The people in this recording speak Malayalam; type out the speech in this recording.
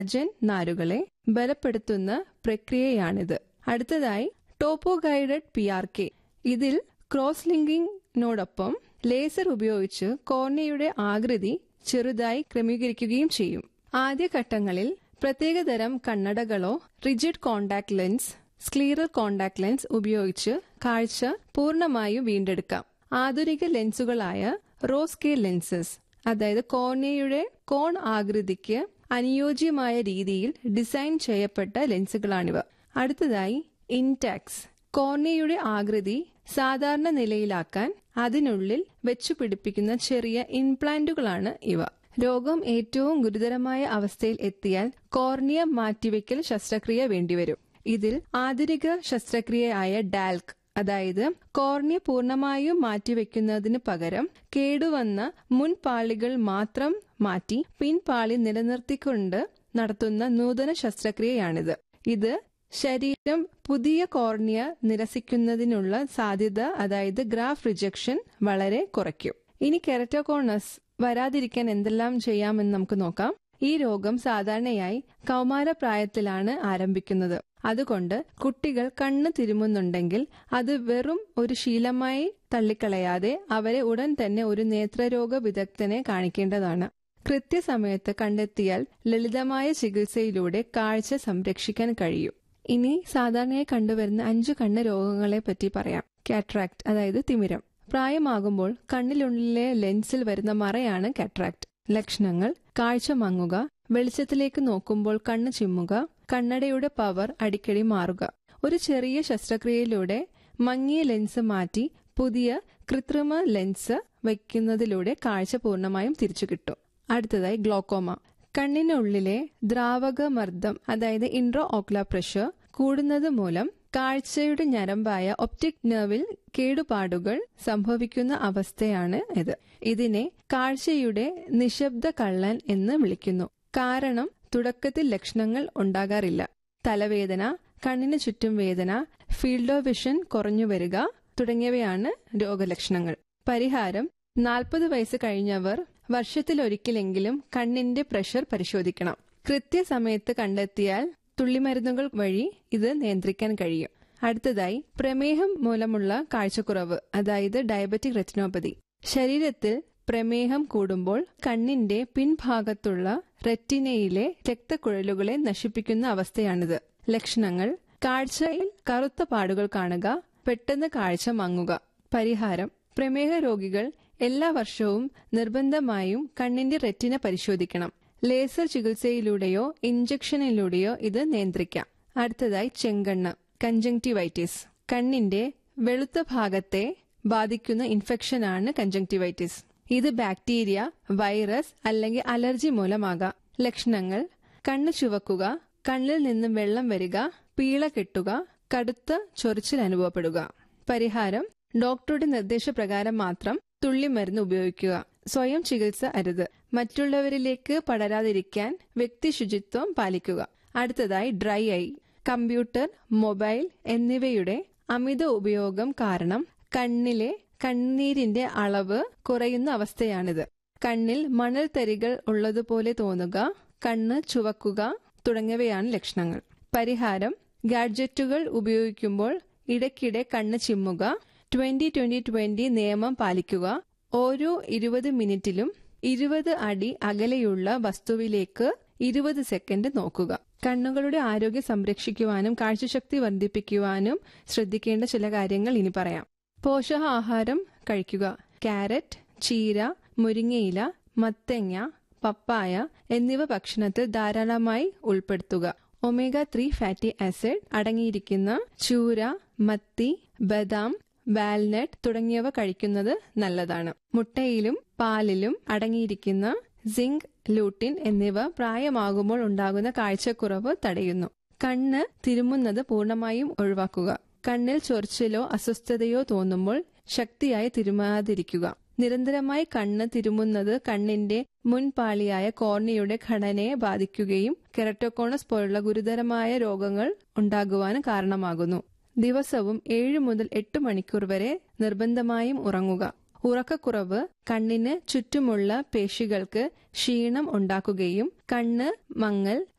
കൊളാജൻ നാരുകളെ ബലപ്പെടുത്തുന്ന പ്രക്രിയയാണിത് അടുത്തതായി topo guided P R K ഇതിൽ ക്രോസ് ലിങ്കിങ്ങിനോടൊപ്പം ലേസർ ഉപയോഗിച്ച് കോർണിയയുടെ ആകൃതി ചെറുതായി ക്രമീകരിക്കുകയും ചെയ്യും ആദ്യഘട്ടങ്ങളിൽ പ്രത്യേകതരം കണ്ണടകളോ rigid contact lens scleral contact lens ഉപയോഗിച്ച് കാഴ്ച പൂർണ്ണമായും വീണ്ടെടുക്കാം ആധുനിക ലെൻസുകളായ റോസ്കെ ലെൻസസ് അതായത് കോർണിയയുടെ കോൺ ആകൃതിക്ക് അനുയോജ്യമായ രീതിയിൽ ഡിസൈൻ ചെയ്യപ്പെട്ട ലെൻസുകളാണിവ അടുത്തതായി ഇൻടാക്സ് കോർണിയയുടെ ആകൃതി സാധാരണ നിലയിലാക്കാൻ അതിനുള്ളിൽ വെച്ചു പിടിപ്പിക്കുന്ന ചെറിയ ഇംപ്ലാന്റുകളാണ് ഇവ രോഗം ഏറ്റവും ഗുരുതരമായ അവസ്ഥയിൽ എത്തിയാൽ കോർണിയ മാറ്റിവെക്കൽ ശസ്ത്രക്രിയ വേണ്ടിവരും ഇതിൽ ആധുനിക ശസ്ത്രക്രിയയായ ഡാൽക് അതായത് കോർണിയ പൂർണ്ണമായും മാറ്റിവെക്കുന്നതിന് പകരം കേടുവന്ന മുൻപാളികൾ മാത്രം മാറ്റി പിൻപാളി നിലനിർത്തിക്കൊണ്ട് നടത്തുന്ന നൂതന ശസ്ത്രക്രിയയാണിത് ഇത് ശരീരം പുതിയ കോർണിയ നിരസിക്കുന്നതിനുള്ള സാധ്യത അതായത് ഗ്രാഫ് റിജക്ഷൻ വളരെ കുറയ്ക്കും ഇനി കെരറ്റോകോണസ് വരാതിരിക്കാൻ എന്തെല്ലാം ചെയ്യാമെന്ന് നമുക്ക് നോക്കാം ഈ രോഗം സാധാരണയായി കൗമാരപ്രായത്തിലാണ് ആരംഭിക്കുന്നത് അതുകൊണ്ട് കുട്ടികൾ കണ്ണ് തിരുമുന്നുണ്ടെങ്കിൽ അത് വെറും ഒരു ശീലമായി തള്ളിക്കളയാതെ അവരെ ഉടൻ തന്നെ ഒരു നേത്രരോഗ വിദഗ്ധനെ കാണിക്കേണ്ടതാണ് കൃത്യസമയത്ത് കണ്ടെത്തിയാൽ ലളിതമായ ചികിത്സയിലൂടെ കാഴ്ച സംരക്ഷിക്കാൻ കഴിയും ഇനി സാധാരണയായി കണ്ടുവരുന്ന അഞ്ചു കണ്ണ് രോഗങ്ങളെ പറ്റി പറയാം കാട്രാക്ട് അതായത് തിമിരം പ്രായമാകുമ്പോൾ കണ്ണിനുള്ളിലെ ലെൻസിൽ വരുന്ന മറയാണ് കാട്രാക്ട് ലക്ഷണങ്ങൾ കാഴ്ച മങ്ങുക വെളിച്ചത്തിലേക്ക് നോക്കുമ്പോൾ കണ്ണ് ചിമ്മുക കണ്ണടയുടെ പവർ അടിക്കടി മാറുക ഒരു ചെറിയ ശസ്ത്രക്രിയയിലൂടെ മങ്ങിയ ലെൻസ് മാറ്റി പുതിയ കൃത്രിമ ലെൻസ് വയ്ക്കുന്നതിലൂടെ കാഴ്ച പൂർണ്ണമായും തിരിച്ചു കിട്ടും അടുത്തതായി ഗ്ലോക്കോമ കണ്ണിനുള്ളിലെ ദ്രാവക മർദ്ദം അതായത് ഇൻട്രോ ഓക്ല പ്രഷർ കൂടുന്നത് മൂലം കാഴ്ചയുടെ ഞരമ്പായ ഒപ്റ്റിക് നെർവിൽ കേടുപാടുകൾ സംഭവിക്കുന്ന അവസ്ഥയാണ് ഇത് ഇതിനെ കാഴ്ചയുടെ നിശബ്ദ കള്ളൻ എന്ന് വിളിക്കുന്നു കാരണം തുടക്കത്തിൽ ലക്ഷണങ്ങൾ ഉണ്ടാകാറില്ല തലവേദന കണ്ണിന് ചുറ്റും വേദന ഫീൽഡ് ഓഫ് വിഷൻ കുറഞ്ഞു വരിക തുടങ്ങിയവയാണ് രോഗലക്ഷണങ്ങൾ പരിഹാരം നാൽപ്പത് വയസ്സ് കഴിഞ്ഞവർ വർഷത്തിലൊരിക്കലെങ്കിലും കണ്ണിന്റെ പ്രഷർ പരിശോധിക്കണം കൃത്യസമയത്ത് കണ്ടെത്തിയാൽ തുള്ളിമരുന്നുകൾ വഴി ഇത് നിയന്ത്രിക്കാൻ കഴിയും അടുത്തതായി പ്രമേഹം മൂലമുള്ള കാഴ്ചക്കുറവ് അതായത് ഡയബറ്റിക് റെറ്റിനോപ്പതി ശരീരത്തിൽ പ്രമേഹം കൂടുമ്പോൾ കണ്ണിന്റെ പിൻഭാഗത്തുള്ള റെറ്റിനയിലെ രക്തക്കുഴലുകളെ നശിപ്പിക്കുന്ന അവസ്ഥയാണിത് ലക്ഷണങ്ങൾ കാഴ്ചയിൽ കറുത്ത പാടുകൾ കാണുക പെട്ടെന്ന് കാഴ്ച മങ്ങുക പരിഹാരം പ്രമേഹ രോഗികൾ എല്ലാ വർഷവും നിർബന്ധമായും കണ്ണിന്റെ റെറ്റിന പരിശോധിക്കണം ലേസർ ചികിത്സയിലൂടെയോ ഇഞ്ചക്ഷനിലൂടെയോ ഇത് നിയന്ത്രിക്കാം അടുത്തതായി ചെങ്കണ്ണ് കഞ്ചങ്ടിവൈറ്റിസ് കണ്ണിന്റെ വെളുത്ത ഭാഗത്തെ ബാധിക്കുന്ന ഇൻഫെക്ഷനാണ് കഞ്ചങ്ടിവൈറ്റിസ് ഇത് ബാക്ടീരിയ വൈറസ് അല്ലെങ്കിൽ അലർജി മൂലമാകാം ലക്ഷണങ്ങൾ കണ്ണ് ചുവക്കുക കണ്ണിൽ നിന്നും വെള്ളം വരിക പീള കെട്ടുക കടുത്ത ചൊറിച്ചിൽ അനുഭവപ്പെടുക പരിഹാരം ഡോക്ടറുടെ നിർദ്ദേശപ്രകാരം മാത്രം തുള്ളിമരുന്ന് ഉപയോഗിക്കുക സ്വയം ചികിത്സ അരുത് മറ്റുള്ളവരിലേക്ക് പടരാതിരിക്കാൻ വ്യക്തി ശുചിത്വം പാലിക്കുക അടുത്തതായി ഡ്രൈ ഐ കമ്പ്യൂട്ടർ മൊബൈൽ എന്നിവയുടെ അമിത ഉപയോഗം കാരണം കണ്ണിലെ കണ്ണീരിന്റെ അളവ് കുറയുന്ന അവസ്ഥയാണിത് കണ്ണിൽ മണൽ തരികൾ ഉള്ളതുപോലെ തോന്നുക കണ്ണ് ചുവക്കുക തുടങ്ങിയവയാണ് ലക്ഷണങ്ങൾ പരിഹാരം ഗാഡ്ജറ്റുകൾ ഉപയോഗിക്കുമ്പോൾ ഇടയ്ക്കിടെ കണ്ണ് ചിമ്മുക ട്വന്റി ട്വന്റി ട്വന്റി നിയമം പാലിക്കുക ഓരോ ഇരുപത് മിനിറ്റിലും ഇരുപത് അടി അകലെയുള്ള വസ്തുവിലേക്ക് ഇരുപത് സെക്കൻഡ് നോക്കുക കണ്ണുകളുടെ ആരോഗ്യം സംരക്ഷിക്കുവാനും കാഴ്ചശക്തി വർദ്ധിപ്പിക്കുവാനും ശ്രദ്ധിക്കേണ്ട ചില കാര്യങ്ങൾ ഇനി പറയാം പോഷകാഹാരം കഴിക്കുക ക്യാരറ്റ് ചീര മുരിങ്ങയില മത്തങ്ങ പപ്പായ എന്നിവ ഭക്ഷണത്തിൽ ധാരാളമായി ഉൾപ്പെടുത്തുക ഒമേഗ ത്രീ ഫാറ്റി ആസിഡ് അടങ്ങിയിരിക്കുന്ന ചൂര മത്തി ബദാം വാൽനട്ട് തുടങ്ങിയവ കഴിക്കുന്നത് നല്ലതാണ് മുട്ടയിലും പാലിലും അടങ്ങിയിരിക്കുന്ന സിങ്ക് ലൂട്ടിൻ എന്നിവ പ്രായമാകുമ്പോൾ ഉണ്ടാകുന്ന കാഴ്ചക്കുറവ് തടയുന്നു കണ്ണ് തിരുമുന്നത് പൂർണ്ണമായും ഒഴിവാക്കുക കണ്ണിൽ ചൊറിച്ചിലോ അസ്വസ്ഥതയോ തോന്നുമ്പോൾ ശക്തിയായി തിരുമാതിരിക്കുക നിരന്തരമായി കണ്ണ് തിരുമുന്നത് കണ്ണിന്റെ മുൻപാളിയായ കോർണിയുടെ ഘടനയെ ബാധിക്കുകയും കെറട്ടോകോണസ് പോലുള്ള ഗുരുതരമായ രോഗങ്ങൾ ഉണ്ടാകുവാനും കാരണമാകുന്നു ദിവസവും ഏഴ് മുതൽ എട്ട് മണിക്കൂർ വരെ നിർബന്ധമായും ഉറങ്ങുക ഉറക്കക്കുറവ് കണ്ണിന് ചുറ്റുമുള്ള പേശികൾക്ക് ക്ഷീണം ഉണ്ടാക്കുകയും കണ്ണ് മങ്ങൽ